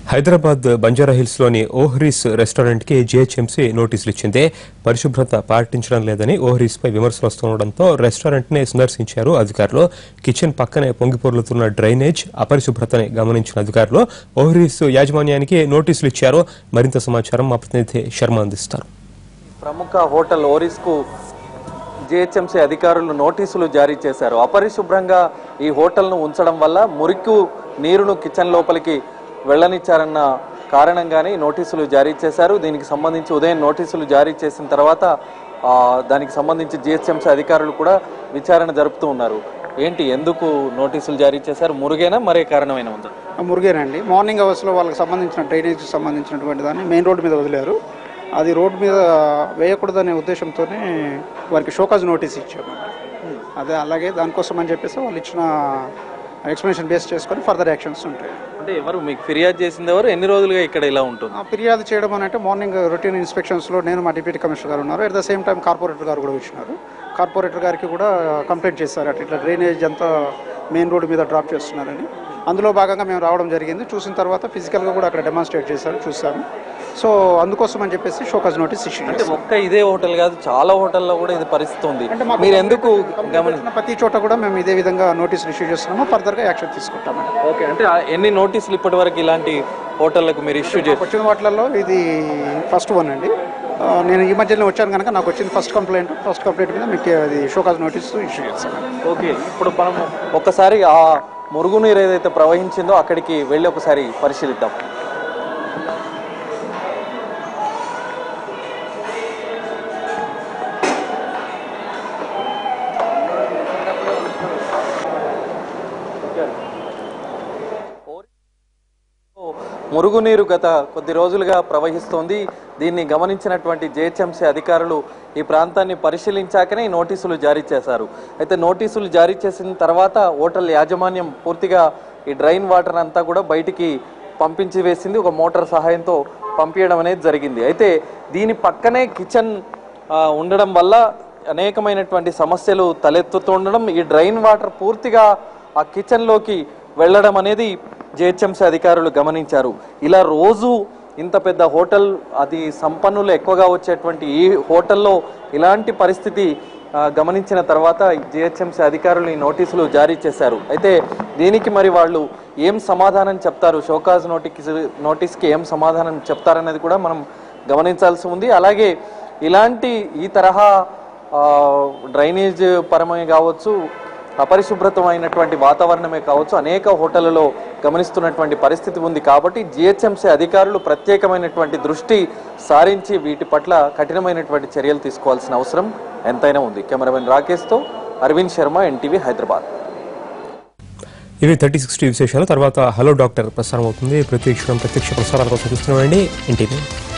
హైదరాబాద్ బంజారాహిల్స్లోని ఓహ్రీస్ రెస్టారెంట్కి జీహెచ్ఎంసీ నోటీసులు ఇచ్చింది పరిశుభ్రత పాటించడం లేదని ఓహ్రీస్పై విమర్శలు వస్తుండటంతో రెస్టారెంట్ని సందర్శించారు అధికారులు కిచెన్ పక్కనే పొంగిపొర్లుతున్న డ్రైనేజ్ అపరిశుభ్రతని గమనించిన అధికారులు ఓహ్రీస్ యాజమాన్యానికి నోటీసులు ఇచ్చారు మరింత సమాచారం మా ప్రతినిధి శర్మ అందిస్తారు ప్రముఖ హోటల్ ఓరిస్కు జిహెచ్ఎంసీ అధికారులు నోటీసులు జారీ చేశారు అపరిశుభ్రంగా ఈ హోటల్ను ఉంచడం వల్ల మురికి నీరును కిచెన్ లోపలికి వెళ్ళనిచ్చారన్న కారణంగానే ఈ నోటీసులు జారీ చేశారు దీనికి సంబంధించి ఉదయం నోటీసులు జారీ చేసిన తర్వాత ఆ, దానికి సంబంధించి జిహెచ్ఎంసీ అధికారులు కూడా విచారణ జరుపుతూ ఉన్నారు ఏంటి ఎందుకు నోటీసులు జారీ చేశారు మురుగేనా మరే కారణమైన ఉందా మురుగేనండి మార్నింగ్ అవర్స్లో వాళ్ళకి సంబంధించిన డ్రైనేజ్కి సంబంధించినటువంటి దాన్ని మెయిన్ రోడ్డు మీద వదిలారు అది రోడ్డు మీద వేయకూడదనే ఉద్దేశంతోనే వారికి షోకాజ్ నోటీస్ ఇచ్చామండి అదే అలాగే దానికోసం అని చెప్పేసి వాళ్ళు ఇచ్చిన ఎక్స్ప్లెనేషన్ బేస్ చేసుకొని ఫర్దర్ యాక్షన్స్ ఉంటాయి అంటే ఎవరు మీకు ఫిర్యాదు చేసింది ఎవరు ఎన్ని రోజులుగా ఇక్కడ ఇలా ఉంటుంది ఆ ఫిర్యాదు చేయడం అని అంటే మార్నింగ్ రొటీన్ ఇన్స్పెక్షన్స్లో నేను మా డిప్యూటీ కమిషనర్ గారు ఉన్నారు at the same time corporator గారు కూడా వచ్చినారు కార్పొరేటర్ గారికి కూడా కంప్లైంట్ చేశారు అట్లా ఇట్లా డ్రైనేజ్ అంతా మెయిన్ రోడ్డు మీద డ్రాప్ చేస్తున్నారని అందులో భాగంగా మేము రావడం జరిగింది చూసిన తర్వాత ఫిజికల్గా కూడా అక్కడ డెమాన్స్ట్రేట్ చేశారు చూసాము సో అందుకోసం అని చెప్పేసి షోకాజ్ నోటీస్ ఇష్యూ అంటే ఒక్క ఇదే హోటల్ కాదు చాలా హోటల్లో కూడా ఇది పరిస్థితి ఉంది అంటే మాకు మీరు ఎందుకు గమని చేసిన ప్రతి చోట కూడా మేము ఇదే విధంగా నోటీసులు ఇష్యూ చేస్తున్నాము ఫర్దర్గా యాక్షన్ తీసుకుంటామండి ఓకే అంటే ఆ ఎన్ని నోటీసులు ఇప్పటి వరకు ఇలాంటి హోటళ్లకు మీరు ఇష్యూ చేసి వచ్చిన వాటిలలో ఇది ఫస్ట్ వన్ అండి ఆ, నేను ఈ మధ్యలో వచ్చాను కనుక నాకు వచ్చింది ఫస్ట్ కంప్లైంట్ ఫస్ట్ కంప్లైంట్ మీద మీకు అది షోకాజ్ నోటీస్ ఇష్యూ చేస్తాను ఓకే ఇప్పుడు మనం ఒక్కసారి ఆ మురుగునీరు ఏదైతే ప్రవహించిందో అక్కడికి వెళ్ళి ఒకసారి పరిశీలిద్దాం మురుగునీరు గత కొద్ది రోజులుగా ప్రవహిస్తోంది దీన్ని గమనించినటువంటి జేహెచ్ఎంసీ అధికారులు ఈ ప్రాంతాన్ని పరిశీలించాకనే ఈ నోటీసులు జారీ చేశారు అయితే నోటీసులు జారీ చేసిన తర్వాత హోటల్ యాజమాన్యం పూర్తిగా ఈ డ్రైన్ వాటర్ అంతా కూడా బయటికి పంపించి వేసింది ఒక మోటార్ సహాయంతో పంపించడం అనేది జరిగింది అయితే దీని పక్కనే కిచెన్ ఆ, ఉండడం వల్ల అనేకమైనటువంటి సమస్యలు తలెత్తుతుండడం ఈ డ్రైన్ వాటర్ పూర్తిగా ఆ కిచెన్లోకి వెళ్ళడం అనేది జిహెచ్ఎంసీ అధికారులు గమనించారు ఇలా రోజు ఇంత పెద్ద హోటల్ అది సంపన్నులు ఎక్కువగా వచ్చేటువంటి ఈ హోటల్లో ఇలాంటి పరిస్థితి ఆ, గమనించిన తర్వాత జిహెచ్ఎంసీ అధికారులు ఈ నోటీసులు జారీ చేశారు అయితే దీనికి మరి వాళ్ళు ఏం సమాధానం చెప్తారు షోకాజ్ నోటీస్ నోటీస్కి ఏం సమాధానం చెప్తారనేది కూడా మనం గమనించాల్సి ఉంది అలాగే ఇలాంటి ఈ తరహా ఆ, డ్రైనేజ్ పరమే కావచ్చు అపరిశుభ్రతమైనటువంటి వాతావరణమే కావచ్చు అనేక హోటళ్లలో గమనిస్తున్నటువంటి పరిస్థితి ఉంది కాబట్టి జిహెచ్ఎంసీ అధికారులు ప్రత్యేకమైనటువంటి దృష్టి సారించి వీటి పట్ల కఠినమైనటువంటి చర్యలు తీసుకోవాల్సిన అవసరం ఎంతైనా ఉంది కెమెరామెన్ రాకేష్తో అరవింద్ శర్మ ఎన్టీవీ హైదరాబాద్ ఇవి థర్టీ సిక్స్టీ విశేషాలు తర్వాత హలో డాక్టర్ ప్రసారం అవుతుంది ప్రతి క్షణం ప్రత్యక్ష ప్రసారాల కోసం చూస్తున్నామండి ఎన్టీవీ